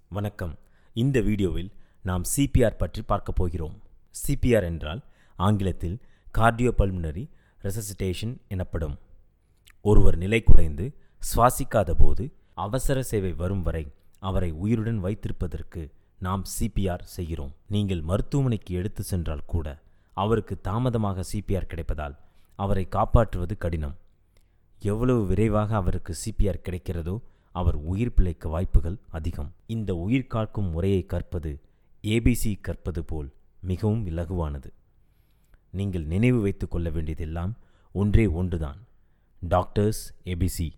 வணக்கம் இந்த வீடியோவில் நாம் சிபிஆர் பற்றி பார்க்க போகிறோம் சிபிஆர் என்றால் ஆங்கிலத்தில் கார்டியோபல்மினரி ரெசசிட்டேஷன் எனப்படும் ஒருவர் நிலை குலைந்து சுவாசிக்காத போது அவசர சேவை வரும் வரை அவரை உயிருடன் வைத்திருப்பதற்கு நாம் சிபிஆர் செய்கிறோம் நீங்கள் மருத்துவமனைக்கு எடுத்து சென்றால் கூட அவருக்கு தாமதமாக சிபிஆர் கிடைப்பதால் அவரை காப்பாற்றுவது கடினம் எவ்வளவு விரைவாக அவருக்கு சிபிஆர் கிடைக்கிறதோ அவர் உயிர் பிழைக்க வாய்ப்புகள் அதிகம் இந்த உயிர் காக்கும் முறையை கற்பது ஏபிசி கற்பது போல் மிகவும் இலகுவானது நீங்கள் நினைவு வைத்துக் கொள்ள வேண்டியதெல்லாம் ஒன்றே ஒன்றுதான் doctors ABC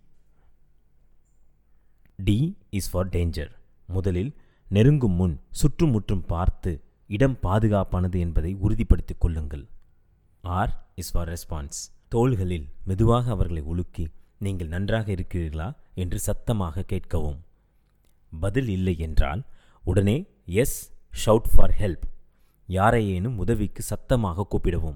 D is for danger முதலில் நெருங்கும் முன் சுற்றுமுற்றும் பார்த்து இடம் பாதுகாப்பானது என்பதை உறுதிப்படுத்திக் கொள்ளுங்கள் ஆர் இஸ் ஃபார் ரெஸ்பான்ஸ் தோள்களில் மெதுவாக அவர்களை உலுக்கி நீங்கள் நன்றாக இருக்கிறீர்களா என்று சத்தமாக கேட்கவும் பதில் இல்லை என்றால் உடனே எஸ் ஷவுட் ஃபார் ஹெல்ப் யாரையேனும் உதவிக்கு சத்தமாக கூப்பிடவும்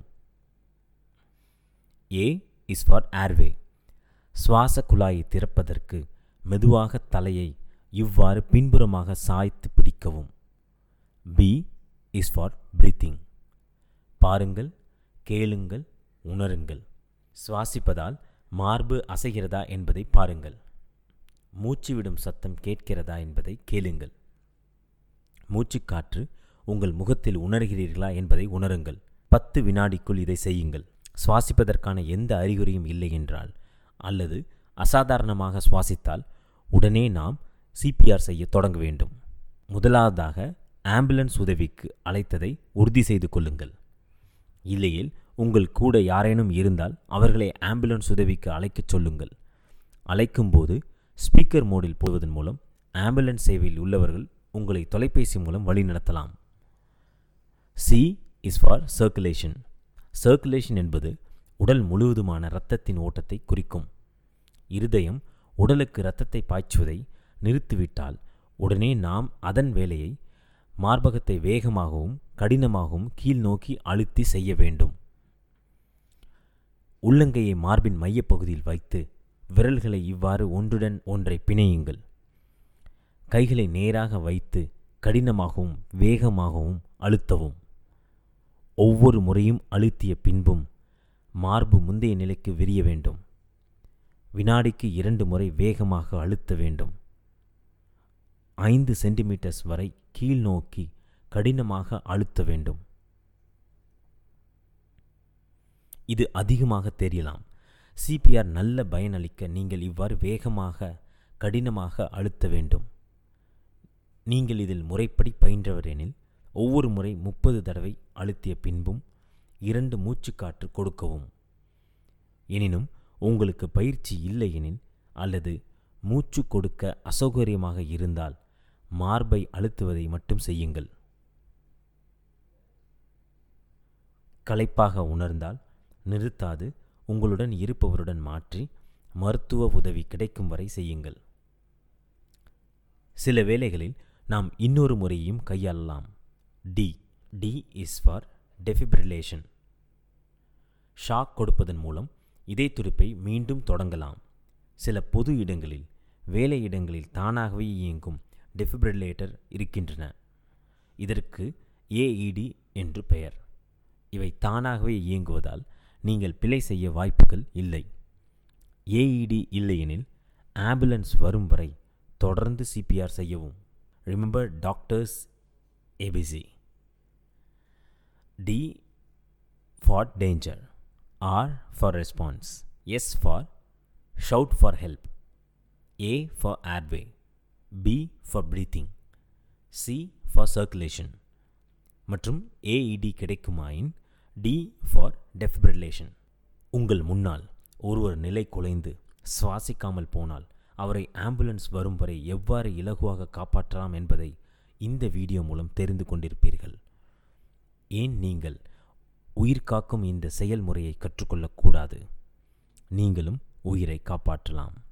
ஏ இஸ் ஃபார் ஏர்வே சுவாச குழாயை திறப்பதற்கு மெதுவாக தலையை இவ்வாறு பின்புறமாக சாய்த்து பிடிக்கவும் பி இஸ் ஃபார் பிரீத்திங் பாருங்கள் கேளுங்கள் உணருங்கள் சுவாசிப்பதால் மார்பு அசைகிறதா என்பதை பாருங்கள் மூச்சு விடும் சத்தம் கேட்கிறதா என்பதை கேளுங்கள் மூச்சுக்காற்று உங்கள் முகத்தில் உணர்கிறீர்களா என்பதை உணருங்கள் பத்து வினாடிக்குள் இதை செய்யுங்கள் சுவாசிப்பதற்கான எந்த அறிகுறியும் இல்லை என்றால் அல்லது அசாதாரணமாக சுவாசித்தால் உடனே நாம் சிபிஆர் செய்ய தொடங்க வேண்டும் முதலாவதாக ஆம்புலன்ஸ் உதவிக்கு அழைத்ததை உறுதி செய்து கொள்ளுங்கள் இல்லையில் உங்கள் கூட யாரேனும் இருந்தால் அவர்களை ஆம்புலன்ஸ் உதவிக்கு அழைக்கச் சொல்லுங்கள் அழைக்கும்போது ஸ்பீக்கர் மோடில் போவதன் மூலம் ஆம்புலன்ஸ் சேவையில் உள்ளவர்கள் உங்களை தொலைபேசி மூலம் வழிநடத்தலாம் C is for circulation circulation என்பது உடல் முழுவதுமான இரத்தத்தின் ஓட்டத்தை குறிக்கும் இருதயம் உடலுக்கு இரத்தத்தை பாய்ச்சுவதை நிறுத்திவிட்டால் உடனே நாம் அதன் வேலையை மார்பகத்தை வேகமாகவும் கடினமாகவும் கீழ் நோக்கி அழுத்தி செய்ய வேண்டும் உள்ளங்கையை மார்பின் மையப்பகுதியில் வைத்து விரல்களை இவ்வாறு ஒன்றுடன் ஒன்றை பிணையுங்கள் கைகளை நேராக வைத்து கடினமாகவும் வேகமாகவும் அழுத்தவும் ஒவ்வொரு முறையும் அழுத்திய பின்பும் மார்பு முந்தைய நிலைக்கு விரிய வேண்டும் வினாடிக்கு இரண்டு முறை வேகமாக அழுத்த வேண்டும் ஐந்து சென்டிமீட்டர்ஸ் வரை கீழ் நோக்கி கடினமாக அழுத்த வேண்டும் இது அதிகமாக தெரியலாம் சிபிஆர் நல்ல பயனளிக்க நீங்கள் இவ்வாறு வேகமாக கடினமாக அழுத்த வேண்டும் நீங்கள் இதில் முறைப்படி பயின்றவர் எனில் ஒவ்வொரு முறை முப்பது தடவை அழுத்திய பின்பும் இரண்டு மூச்சுக்காற்று கொடுக்கவும் எனினும் உங்களுக்கு பயிற்சி இல்லை எனில் அல்லது மூச்சு கொடுக்க அசௌகரியமாக இருந்தால் மார்பை அழுத்துவதை மட்டும் செய்யுங்கள் களைப்பாக உணர்ந்தால் நிறுத்தாது உங்களுடன் இருப்பவருடன் மாற்றி மருத்துவ உதவி கிடைக்கும் வரை செய்யுங்கள் சில வேளைகளில் நாம் இன்னொரு முறையையும் கையாளலாம் D D is for defibrillation shock கொடுப்பதன் மூலம் இதய துடிப்பை மீண்டும் தொடங்கலாம் சில பொது இடங்களில் வேலை இடங்களில் தானாகவே இயங்கும் டெஃபிபிரிலேட்டர் இருக்கின்றன இதற்கு ஏஇடி என்று பெயர் இவை தானாகவே இயங்குவதால் நீங்கள் பிழை செய்ய வாய்ப்புகள் இல்லை ஏஇடி இல்லையெனில் ஆம்புலன்ஸ் வரும் வரை தொடர்ந்து சிபிஆர் செய்யவும் remember doctors ABC D for danger R for response S for shout for help A for airway B for breathing C for circulation மற்றும் ஏஇடி கிடைக்குமாயின் டி ஃபார் டெஃபிபிரிலேஷன் உங்கள் முன்னால் ஒருவர் நிலை குலைந்து சுவாசிக்காமல் போனால் அவரை ஆம்புலன்ஸ் வரும் வரை எவ்வாறு இலகுவாக காப்பாற்றலாம் என்பதை இந்த வீடியோ மூலம் தெரிந்து கொண்டிருப்பீர்கள் ஏன் நீங்கள் உயிர் காக்கும் இந்த செயல்முறையை கற்றுக்கொள்ளக்கூடாது நீங்களும் உயிரை காப்பாற்றலாம்